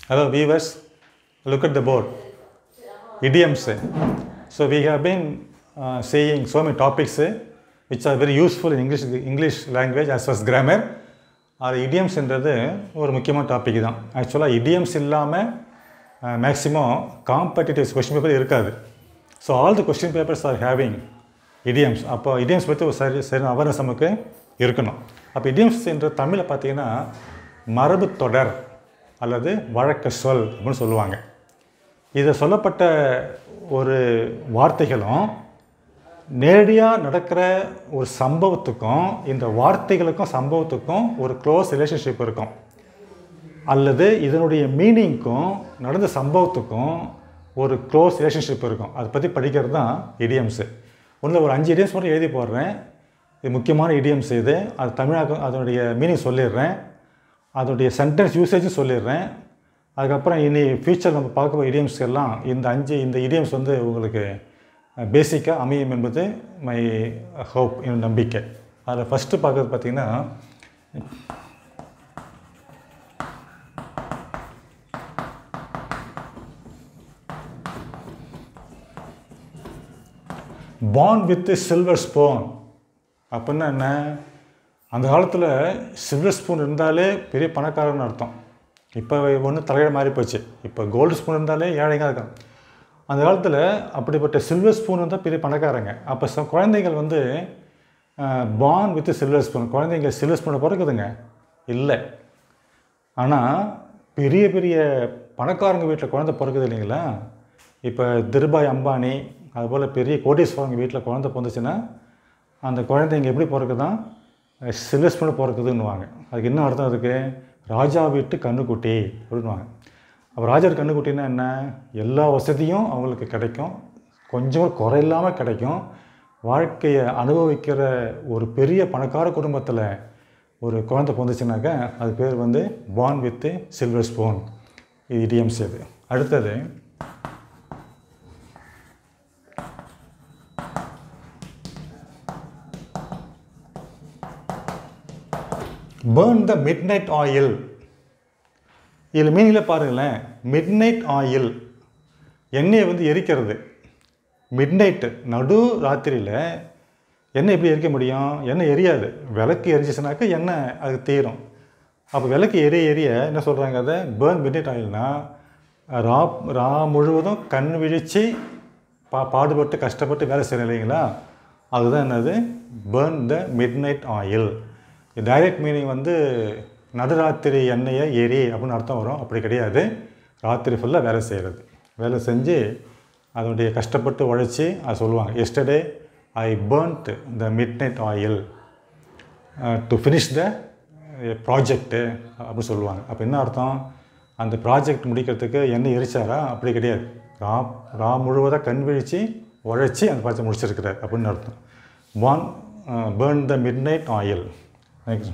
Hello viewers, look at the board. Idioms. So we have been uh, seeing so many topics uh, which are very useful in English, English language as well as grammar. அது இடியம்ஸ்ன்றது ஒரு முக்கியமான topic தான் ஆக்சுவலாக idioms இல்லாமல் maximum competitives question paper இருக்காது so all the question papers are having idioms அப்போ idioms பற்றி ஒரு சரி சரி அவேர்னஸ் நமக்கு இருக்கணும் அப்போ இடியம்ஸ் என்ற தமிழில் பார்த்தீங்கன்னா மரபு தொடர் அல்லது வழக்க சொல் அப்படின்னு சொல்லுவாங்க இதை சொல்லப்பட்ட ஒரு வார்த்தைகளும் நேரடியாக நடக்கிற ஒரு சம்பவத்துக்கும் இந்த வார்த்தைகளுக்கும் சம்பவத்துக்கும் ஒரு க்ளோஸ் ரிலேஷன்ஷிப் இருக்கும் அல்லது இதனுடைய மீனிங்க்கும் நடந்த சம்பவத்துக்கும் ஒரு க்ளோஸ் ரிலேஷன்ஷிப் இருக்கும் அதை பற்றி படிக்கிறது தான் இடியம்ஸு ஒன்றில் ஒரு அஞ்சு இடியம்ஸ் மட்டும் எழுதி போடுறேன் இது முக்கியமான இடியம்ஸ் இது அது தமிழாக்க அதனுடைய மீனிங் சொல்லிடுறேன் அதனுடைய சென்டென்ஸ் யூசேஜும் சொல்லிடுறேன் அதுக்கப்புறம் இனி ஃப்யூச்சர் நம்ம பார்க்க இடியம்ஸ் எல்லாம் இந்த அஞ்சு இந்த இடியம்ஸ் வந்து உங்களுக்கு பேசிக்காக அமையும் என்பது மை ஹோப் என் நம்பிக்கை அதில் ஃபஸ்ட்டு பார்க்குறது பார்த்திங்கன்னா பான் வித் சில்வர் ஸ்பூன் அப்படின்னா என்ன அந்த காலத்தில் சில்வர் ஸ்பூன் இருந்தாலே பெரிய பணக்காரன்னு அர்த்தம் இப்போ ஒன்று தலையிட மாறி போச்சு இப்போ கோல்டு ஸ்பூன் இருந்தாலே ஏழைங்க இருக்கும் அந்த காலத்தில் அப்படிப்பட்ட சில்வர் ஸ்பூன் இருந்தால் பெரிய பணக்காரங்க அப்போ ச குழந்தைகள் வந்து பான் வித் சில்வர் ஸ்பூன் குழந்தைங்க சில்வர் ஸ்பூனை பிறக்குதுங்க இல்லை ஆனால் பெரிய பெரிய பணக்காரங்க வீட்டில் குழந்தை பிறக்குது இல்லைங்களா இப்போ திருபாய் அம்பானி அதுபோல் பெரிய கோடீஸ்வரங்க வீட்டில் குழந்தை பிறந்துச்சுன்னா அந்த குழந்தைங்க எப்படி பிறக்குதான் சில்வர் ஸ்பூனில் பிறக்குதுன்னுவாங்க அதுக்கு என்ன அர்த்தம் அதுக்கு ராஜா வீட்டு கண்ணுக்குட்டி அப்படின்வாங்க அப்போ ராஜா கண்ணுக்குட்டின்னா என்ன எல்லா வசதியும் அவங்களுக்கு கிடைக்கும் கொஞ்சம் குறை இல்லாமல் கிடைக்கும் வாழ்க்கையை அனுபவிக்கிற ஒரு பெரிய பணக்கார குடும்பத்தில் ஒரு குழந்தை பிறந்துச்சுனாக்கா அது பேர் வந்து பான் வித்து சில்வர் ஸ்பூன் இது இடியம்ஸ் இது அடுத்தது burn the midnight oil இதில் மீனிங்கில் பாருங்களேன் மிட் நைட் ஆயில் எண்ணெயை வந்து எரிக்கிறது மிட் நைட்டு நடு ராத்திரியில் எண்ணெய் எப்படி எரிக்க முடியும் எண்ணெய் எரியாது விளக்கு எரிஞ்சிச்சுனாக்கா எண்ணெய் அது தீரும் அப்போ விளக்கு எரிய எரிய என்ன சொல்கிறாங்க அதை பேர்ன் மிட் நைட் ஆயில்னா ரா ரா முழுவதும் கண் விழித்து பா பாடுபட்டு கஷ்டப்பட்டு வேலை செய்யணும் இல்லைங்களா அதுதான் என்னது burn the midnight oil direct meaning வந்து நடுராத்திரி எண்ணெயை எரி அப்படின்னு அர்த்தம் வரும் அப்படி கிடையாது ராத்திரி ஃபுல்லாக வேலை செய்கிறது வேலை செஞ்சு அதனுடைய கஷ்டப்பட்டு உழைச்சி அது சொல்லுவாங்க yesterday I burnt the midnight oil to finish the project அப்படின்னு சொல்லுவாங்க அப்போ என்ன அர்த்தம் அந்த ப்ராஜெக்ட் முடிக்கிறதுக்கு எண்ணெய் எரிச்சாரா அப்படி கிடையாது ரா ரா முழுவதாக கண் விழித்து உழைச்சி அந்த ப்ராஜெக்ட் முடிச்சிருக்கிறார் அப்படின்னு அர்த்தம் one burn the midnight oil next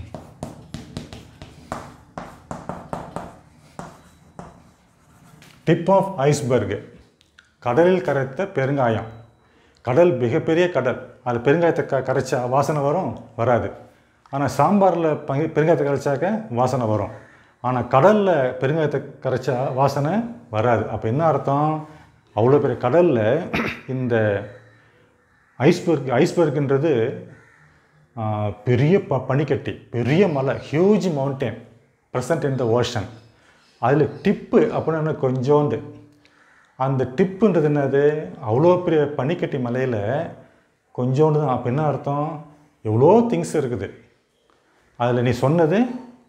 tip of iceberg கடலில் கரைத்த பெருங்காயம் கடல் மிகப்பெரிய கடல் அது பெருங்காயத்தை க கரைச்சா வாசனை வரும் வராது ஆனால் சாம்பாரில் பங்கு பெருங்காயத்தை கரைச்சாக்க வாசனை வரும் ஆனால் கடலில் பெருங்காயத்தை கரைச்சா வாசனை வராது அப்போ என்ன அர்த்தம் அவ்வளோ பெரிய கடலில் இந்த ஐஸ்பர்க் ஐஸ்பர்க்ன்றது பெரிய ப பனிக்கட்டி பெரிய மலை huge mountain present in the ocean அதில் டிப்பு அப்படின்னு கொஞ்சோண்டு அந்த டிப்புன்றது என்னது அவ்வளோ பெரிய பனிக்கட்டி மலையில் கொஞ்சோண்டு தான் அப்போ என்ன அர்த்தம் எவ்வளோ திங்ஸ் இருக்குது அதில் நீ சொன்னது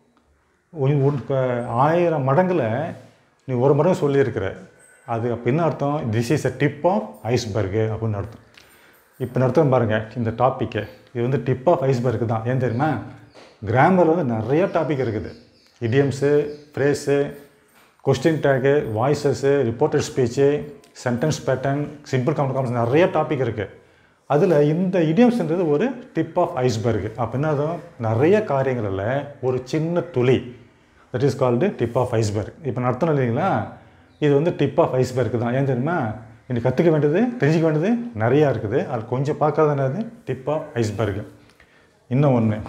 ஆயிரம் மடங்கில் நீ ஒரு மடங்கு சொல்லியிருக்கிற அது அப்போ என்ன அர்த்தம் this is a tip of iceberg அப்படின்னு அர்த்தம் இப்போ நடத்துகிறோம் பாருங்கள் இந்த டாப்பிக்கு இது வந்து டிப் ஆஃப் ஐஸ்பர்க் தான் ஏன் தெரியுமா கிராமரில் வந்து நிறைய டாபிக் இருக்குது idioms phrase question tag voices reported speech sentence pattern simple compound complex நிறைய டாபிக் இருக்குது அதில் இந்த இடியம்ஸ்ன்றது ஒரு டிப் ஆஃப் ஐஸ்பர்க் அப்படின்னா நிறைய காரியங்களில் ஒரு சின்ன துளி that is called tip of iceberg இப்போ நடத்தணும் இல்லைங்களா இது வந்து டிப் ஆஃப் ஐஸ்பர்க் தான் ஏன் தெரியுமா இன்னைக்கு கற்றுக்க வேண்டியது தெரிஞ்சிக்க வேண்டியது நிறையா இருக்குது அது கொஞ்சம் பார்க்காத என்னது டிப் ஆஃப் ஐஸ்பர்க் இன்னும் ஒன்று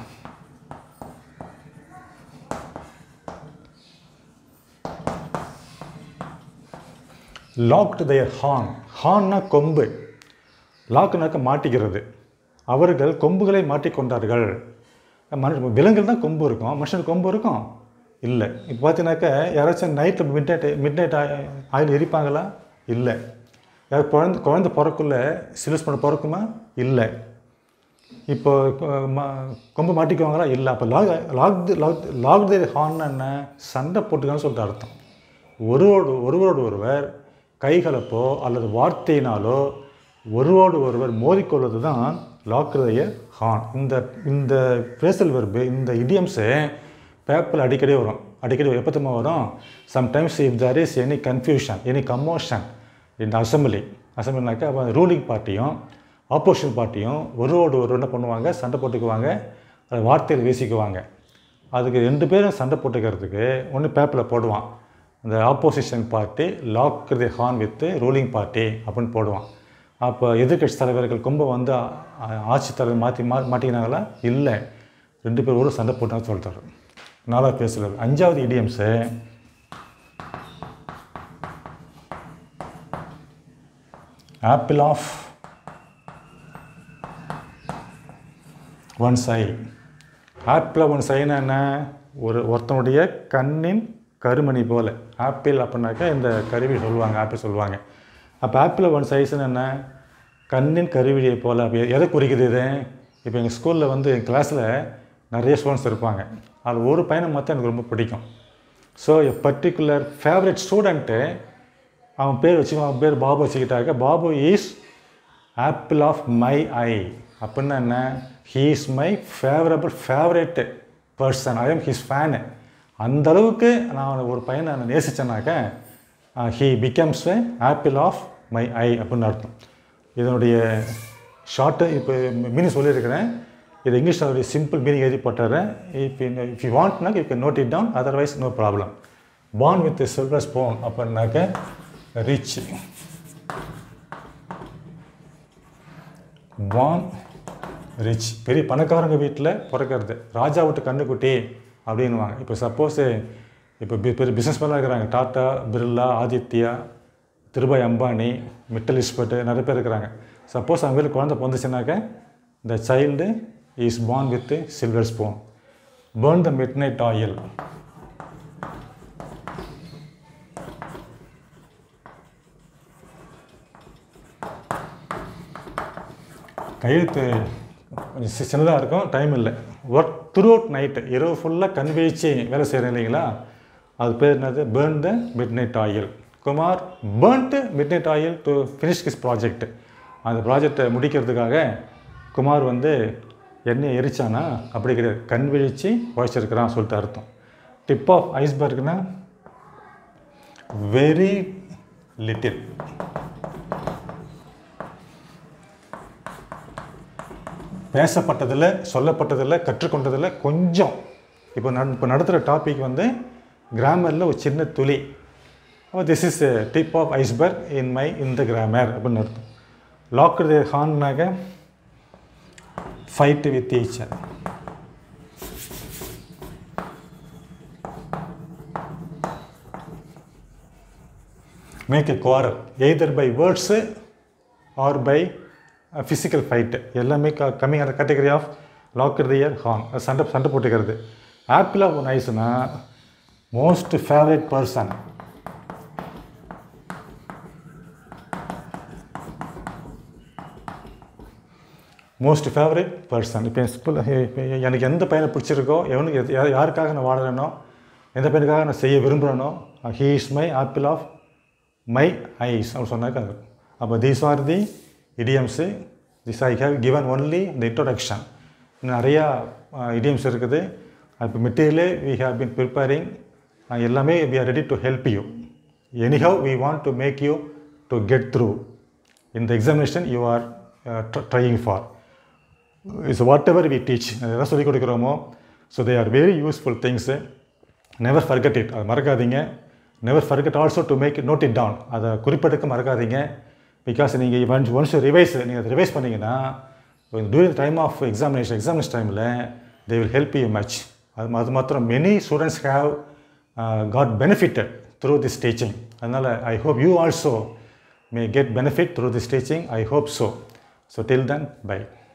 லாக்டு their ஹார்ன் ஹார்ன்னா கொம்பு லாக்குனாக்க மாட்டிக்கிறது அவர்கள் கொம்புகளை மாட்டிக்கொண்டார்கள் மனு விலங்குகள் தான் கொம்பு இருக்கும் மனுஷனுக்கு கொம்பு இருக்கும் இல்லை இப்போ பார்த்தீங்கன்னாக்கா யாராச்சும் நைட்டில் midnight midnight oil எரிப்பாங்களா இல்லை யார் குழந்தை குழந்தை பிறக்குள்ள சிலஸ் பண்ண பிறக்குமா இல்லை இப்போ கொ- ம- கொம்பு மாட்டிக்குவாங்களா இல்லை அப்போ lock lock lock lock the horn என்ன சண்டை போட்டுக்கன்னு சொல்லிட்டு அர்த்தம் ஒருவரோடு ஒருவரோடு ஒருவர் கைகலப்போ அல்லது வார்த்தையினாலோ ஒருவோடு ஒருவர் மோதிக்கொள்வது தான் லாக்குறைய ஹார்ன் இந்த இந்த பேசல் வெர்பு இந்த இடியம்ஸு பேப்பரில் அடிக்கடி வரும் அடிக்கடி எப்போ திரும்ப வரும் sometimes if there is any confusion any commotion இந்த அசம்பிளி அசம்பிளினாக்கா அப்போ ரூலிங் பார்ட்டியும் ஆப்போசிஷன் பார்ட்டியும் ஒருவோடு ஒரு என்ன பண்ணுவாங்க சண்டை போட்டுக்குவாங்க அது வார்த்தையில் வீசிக்குவாங்க அதுக்கு ரெண்டு பேரும் சண்டை போட்டுக்கிறதுக்கு ஒன்று பேப்பரில் போடுவான் அந்த opposition party lock the horn with ruling party அப்படின்னு போடுவான் அப்போ எதிர்க்கட்சி தலைவர்கள் கும்ப வந்து ஆ- ஆட்சி தலைவர் மாற்றி மா மாட்டிக்கினாங்களா இல்லை ரெண்டு பேர் ஒரு சண்டை போட்டாங்க சொல்லிட்டாரு நாலாவது பேசுகிறது அஞ்சாவது idioms apple of one eye apple one சைனா என்ன ஒரு ஒருத்தனுடைய கண்ணின் கருமணி போல் ஆப்பிள் அப்படின்னாக்கா இந்த கருவி சொல்லுவாங்க ஆப்பிள் சொல்லுவாங்க அப்போ ஆப்பிள் ஒன் சைஸ்னு என்ன கண்ணின் கருவிழியை போல் அப்போ எதை குறிக்குது இது இப்போ எங்கள் ஸ்கூலில் வந்து என் கிளாஸில் நிறைய ஸ்டூடெண்ட்ஸ் இருப்பாங்க அது ஒரு பையனை மட்டும் எனக்கு ரொம்ப பிடிக்கும் so a particular favourite student அவன் பேர் வச்சு அவன் பேர் பாபு வச்சுக்கிட்டாக்க Babu is apple of my eye அப்படின்னா என்ன he is my favourable favourite person I am his fan அந்த அளவுக்கு நான் ஒரு பையனை நான் நேசித்தேனாக்க he becomes apple of my eye அப்படின்னு அர்த்தம் இதனுடைய ஷார்ட்டு இப்போ மீனிங் சொல்லியிருக்கிறேன் இது இங்கிலீஷ் அதோடைய சிம்பிள் மீனிங் எழுதி போட்டுறேன் இப்போ இஃப் யூ வாண்ட்னா you can note it down otherwise no problem born with silver spoon அப்படின்னாக்க ரிச் பார்ன் ரிச் பெரிய பணக்காரங்க வீட்டில் பிறக்கிறது ராஜா விட்டு கண்ணுக்குட்டி அப்படின்னுவாங்க இப்போ சப்போஸ் இப்போ பெ- பெரிய பிஸ்னஸ் மேனாக இருக்கிறாங்க டாட்டா பிர்லா ஆதித்யா திருபாய் அம்பானி மிட்டல் இஸ்பட்டு நிறைய பேர் இருக்கிறாங்க சப்போஸ் அவங்க வீட்டில் குழந்தை பிறந்துச்சுனாக்க the child is born with silver spoon burn the midnight oil கையெழுத்து கொஞ்சம் சி- சின்னதாக இருக்கும் டைம் இல்லை ஒர்க் த்ரூ அவுட் நைட்டு இரவு ஃபுல்லாக கண் வீழ்ச்சி வேலை செய்கிறேன் இல்லைங்களா அது பேர் என்னது burn the midnight oil Kumar burnt midnight oil to finish his project அந்த ப்ராஜெக்டை முடிக்கிறதுக்காக குமார் வந்து எண்ணெயை எரிச்சானா அப்படி கிடையாது கண் விழிச்சு உழைச்சிருக்கிறான் சொல்லிட்டு அர்த்தம் டிப் ஆஃப் ஐஸ்பர்க்னா வெரி லிட்டில் பேசப்பட்டதில் சொல்லப்பட்டதில் கற்றுக்கொண்டதில் கொஞ்சம் இப்போ நட இப்போ நடத்துகிற டாபிக் வந்து கிராமரில் ஒரு சின்ன துளி அப்போ this is tip of iceberg in my இந்த கிராமர் அப்படின்னு அர்த்தம் லாக்டு ஹான்னாக fight with either make a quarrel either by words or by physical fight எல்லாமே க கம்மிங் அந்த category of locker ear horn சண்டை சண்டை போட்டுக்கிறது ஆப்பிள் ஆஃப் ஒன் ஐஸ்னா most favourite person most favourite person இப்போ என் ஸ்கூலில் எனக்கு எந்த பையனை பிடிச்சிருக்கோ எவனுக்கு எது- யா- யாருக்காக நான் வாழறேனோ எந்த பையனுக்காக நான் செய்ய விரும்புகிறேனோ he is my apple of my eyes அப்படின்னு சொன்னாக்க அது அப்போ these are the idioms this I have given only the introduction நிறையா இடியம்ஸ் இருக்குது இப்போ மெட்டீரியலே வி ஹேவ் பின் ப்ரிப்பேரிங் எல்லாமே we are ready to help you anyhow we want to make you to get through இந்த examination you are trying for is whatever we teach எதாவது சொல்லிக் கொடுக்குறோமோ so they are very useful things never forget it அதை மறக்காதீங்க never forget also to make note it down அதை குறிப்பெடுக்க மறக்காதீங்க because நீங்கள் ஒன்ஸ் ஒன்ஸ் ரிவைஸ் நீங்கள் அதை ரிவைஸ் பண்ணிங்கன்னா during time of examination examination டைமில் they will help you much அது அது மாத்திரம் many students have got benefitted through this teaching அதனால் I hope you also may get benefit through this teaching. I hope so. So till then, bye.